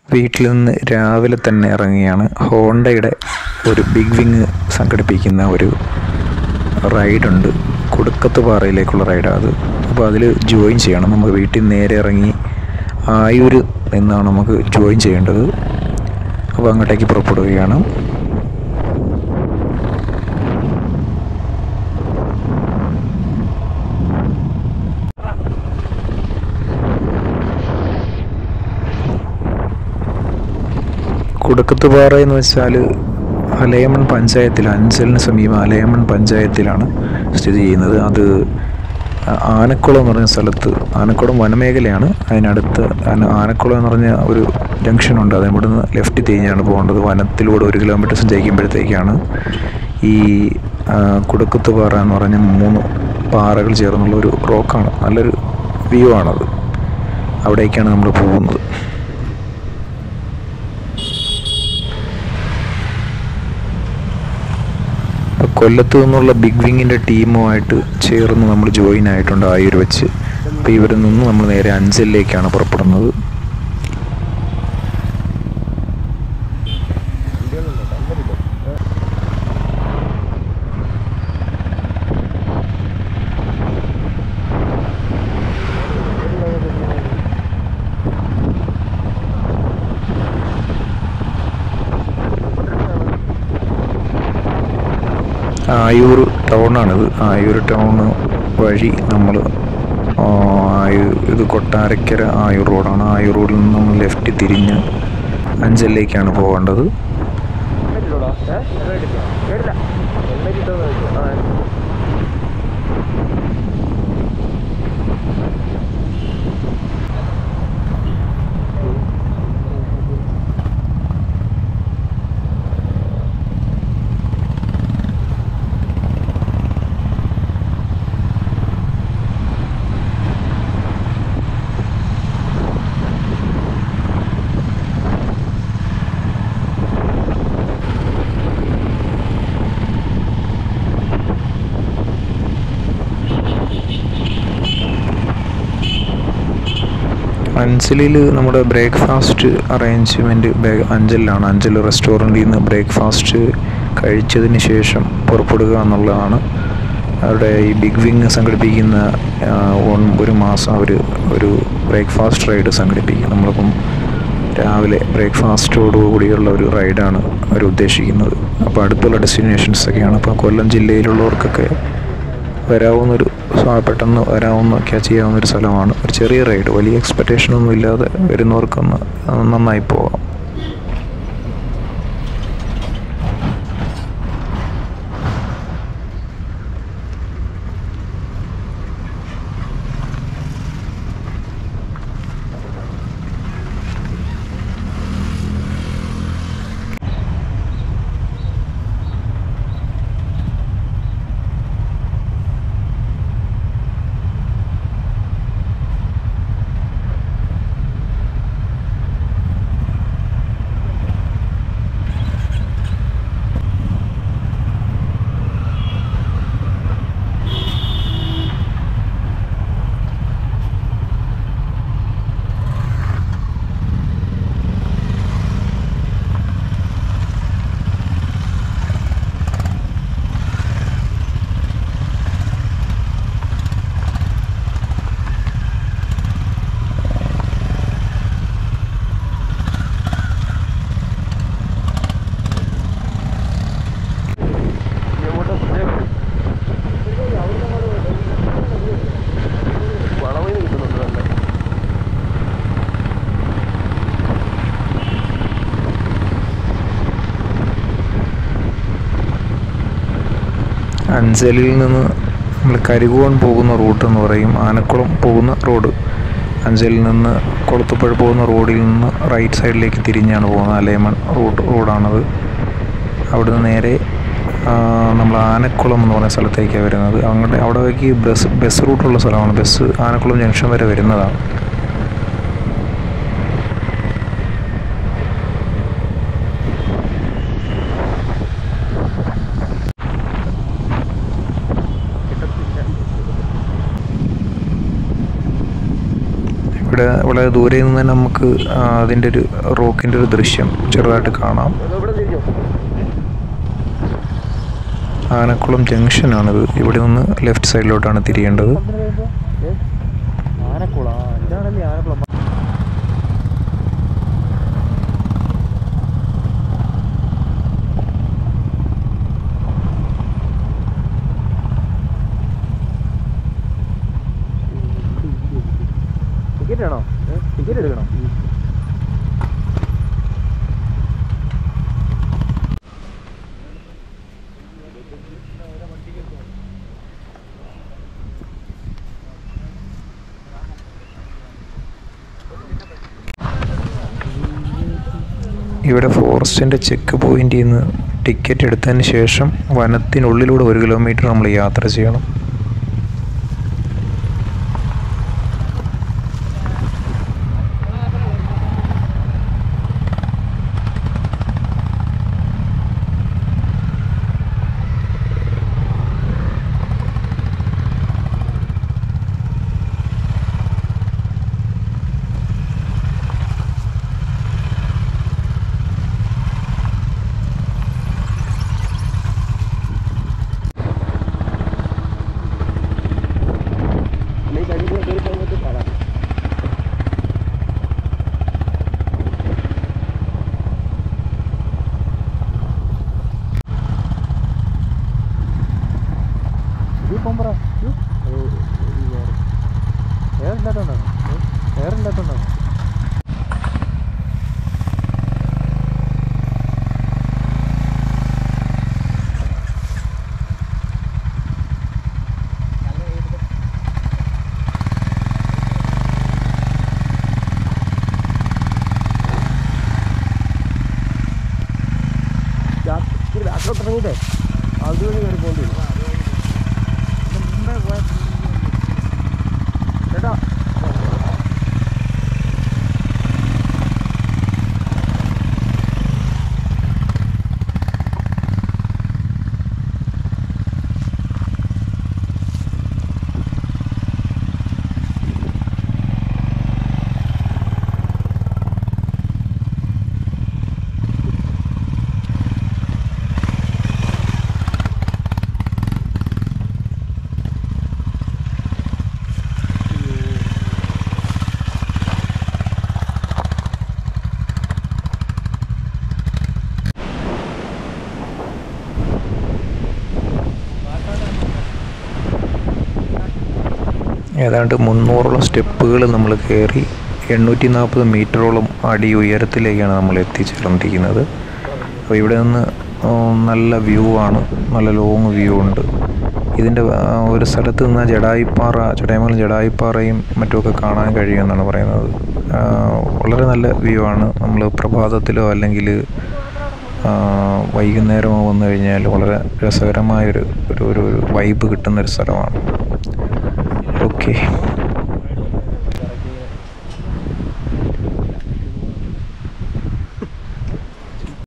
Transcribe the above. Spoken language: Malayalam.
വീട്ടിൽ നിന്ന് രാവിലെ തന്നെ ഇറങ്ങിയാണ് ഹോണ്ടയുടെ ഒരു ബിഗ് വിങ് സംഘടിപ്പിക്കുന്ന ഒരു റൈഡുണ്ട് കുടുക്കത്ത് പാറയിലേക്കുള്ള റൈഡാണ് അത് അപ്പോൾ അതിൽ ജോയിൻ ചെയ്യണം നമുക്ക് വീട്ടിൽ നിന്ന് നേരെ ഇറങ്ങി ആയൂർ നിന്നാണ് നമുക്ക് ജോയിൻ ചെയ്യേണ്ടത് അപ്പോൾ അങ്ങോട്ടേക്ക് പുറപ്പെടുകയാണ് കുടുക്കത്തുപാറ എന്ന് വെച്ചാൽ അലയമൺ പഞ്ചായത്തിൽ അഞ്ചലിന് സമീപം അലയമൺ പഞ്ചായത്തിലാണ് സ്ഥിതി ചെയ്യുന്നത് അത് ആനക്കുളം എന്ന് പറഞ്ഞ സ്ഥലത്ത് ആനക്കുളം വനമേഖലയാണ് അതിനടുത്ത് ആന- ആനക്കുളം എന്ന് പറഞ്ഞ ഒരു ജംഗ്ഷനുണ്ട് അത് ഇവിടുന്ന് ലെഫ്റ്റ് തിരിഞ്ഞാണ് പോകേണ്ടത് വനത്തിലൂടെ ഒരു കിലോമീറ്റർ സഞ്ചരിക്കുമ്പോഴത്തേക്കാണ് ഈ ആ, കുടുക്കത്തുപാറ എന്ന് പറഞ്ഞ മൂന്ന് പാറകൾ ചേർന്നുള്ള ഒരു റോക്കാണ് നല്ലൊരു വ്യൂ ആണത് അവിടേക്കാണ് നമ്മൾ പോകുന്നത് അപ്പോൾ കൊല്ലത്ത് നിന്നുള്ള ബിഗ് വിങ്ങിൻ്റെ ടീമുമായിട്ട് ചേർന്ന് നമ്മൾ ജോയിൻ ആയിട്ടുണ്ട് ആയൂർ വെച്ച് അപ്പോൾ ഇവിടെ നിന്ന് നമ്മൾ നേരെ അഞ്ചലിലേക്കാണ് പുറപ്പെടുന്നത് ആയൂർ ടൗണാണിത് ആയൂർ ടൗൺ വഴി നമ്മൾ ആയൂർ ഇത് കൊട്ടാരക്കര ആയൂർ റോഡാണ് ആയൂർ റോഡിൽ നിന്ന് നമ്മൾ ലെഫ്റ്റ് തിരിഞ്ഞ് അഞ്ചലിലേക്കാണ് പോകേണ്ടത് അഞ്ചലിൽ നമ്മുടെ ബ്രേക്ക്ഫാസ്റ്റ് അറേഞ്ച്മെൻറ്റ് അഞ്ചലിലാണ് അഞ്ചൽ റെസ്റ്റോറൻറ്റിൽ നിന്ന് ബ്രേക്ക്ഫാസ്റ്റ് കഴിച്ചതിന് ശേഷം പുറപ്പെടുക എന്നുള്ളതാണ് അവരുടെ ഈ ബിഗ് വിങ് സംഘടിപ്പിക്കുന്ന ആ, ഒൺ- ഒരു മാസം അവർ ഒരു ബ്രേക്ക്ഫാസ്റ്റ് റൈഡ് സംഘടിപ്പിക്കും നമ്മളിപ്പം രാവിലെ ബ്രേക്ക്ഫാസ്റ്റോടു കൂടിയുള്ള ഒരു റൈഡാണ് അവർ ഉദ്ദേശിക്കുന്നത് അപ്പോൾ അടുത്തുള്ള ഡെസ്റ്റിനേഷൻസ് ഒക്കെയാണ് അപ്പോൾ കൊല്ലം ജില്ലയിലുള്ളവർക്കൊക്കെ വരാവുന്നൊരു സ- പെട്ടെന്ന് വരാവുന്ന ക്യാച്ച് ചെയ്യാവുന്ന ഒരു സ്ഥലമാണ് ഒരു ചെറിയ റൈഡ് വലിയ എക്സ്പെക്റ്റേഷൻ ഒന്നും ഇല്ലാതെ വരുന്നവർക്കൊന്ന് നന്നായി പോകാം അഞ്ചലിൽ നിന്ന് നമ്മൾ കരികോൺ പോകുന്ന റൂട്ട് എന്ന് പറയും ആനക്കുളം പോകുന്ന റോഡ് അഞ്ചലിൽ നിന്ന് കൊളുത്തുപ്പുഴ പോകുന്ന റോഡിൽ നിന്ന് റൈറ്റ് സൈഡിലേക്ക് തിരിഞ്ഞാണ് പോകുന്നത് അലേമൺ റൂട്ട് റോഡാണത് അവിടുന്ന് നേരെ ആ, നമ്മൾ ആനക്കുളം എന്ന് പറയുന്ന സ്ഥലത്തേക്കാണ് വരുന്നത് അങ്ങോട്ട് അവിടേക്ക് ബസ് ബസ് റൂട്ടുള്ള സ്ഥലമാണ് ബസ് ആനക്കുളം ജംഗ്ഷൻ വരെ വരുന്നതാണ് ഇവിടെ വളരെ വളരെ ദൂരെ നിന്ന് തന്നെ നമുക്ക് ആ, അതിൻ്റെ ഒരു റോക്കിൻ്റെ ഒരു ദൃശ്യം ചെറുതായിട്ട് കാണാം ആനക്കുളം ജംഗ്ഷനാണിത് ഇവിടെ നിന്ന് ലെഫ്റ്റ് സൈഡിലോട്ടാണ് തിരിയേണ്ടത് ആനക്കുളം ഇതാണല്ലേ ആനക്കുളം ടിക്കറ്റ് ആണോ ടിക്കറ്റ് എടുക്കണം ഇവിടെ ഫോറസ്റ്റിൻ്റെ ചെക്ക് പോയിന്റിൽ നിന്ന് ടിക്കറ്റ് എടുത്തതിന് ശേഷം വനത്തിനുള്ളിലൂടെ ഒരു കിലോമീറ്റർ നമ്മൾ യാത്ര ചെയ്യണം ഇതിപ്പം പറ ഏറില്ലാത്തോണ്ടാണ് ഏറില്ലാത്തോണ്ടാണ് ബാക്കിലോട്ട് ഇറങ്ങിയിട്ടേ അതുവഴി കയറി പോകേണ്ടി വരും ചേട്ടാ ഏതാണ്ട് മുന്നൂറോളം സ്റ്റെപ്പുകൾ നമ്മൾ കയറി എണ്ണൂറ്റി നാൽപ്പത് മീറ്ററോളം അടി ഉയരത്തിലേക്കാണ് നമ്മൾ എത്തിച്ചേർന്നിരിക്കുന്നത് അപ്പോൾ ഇവിടെ നിന്ന് ഉം, നല്ല വ്യൂ ആണ് നല്ല ലോങ് വ്യൂ ഉണ്ട് ഇതിൻ്റെ ആ, ഒരു സ്ഥലത്ത് നിന്ന് ജഡായിപ്പാറ ചടയമംഗലം ജഡായിപ്പാറയും മറ്റുമൊക്കെ കാണാൻ കഴിയുമെന്നാണ് പറയുന്നത് ആ, വളരെ നല്ല വ്യൂ ആണ് നമ്മൾ പ്രഭാതത്തിലോ അല്ലെങ്കിൽ ആ, വൈകുന്നേരമോ വന്നു കഴിഞ്ഞാൽ വളരെ രസകരമായൊരു ഒരു ഒരു ഒരു വൈബ് കിട്ടുന്നൊരു സ്ഥലമാണ് ഓക്കെ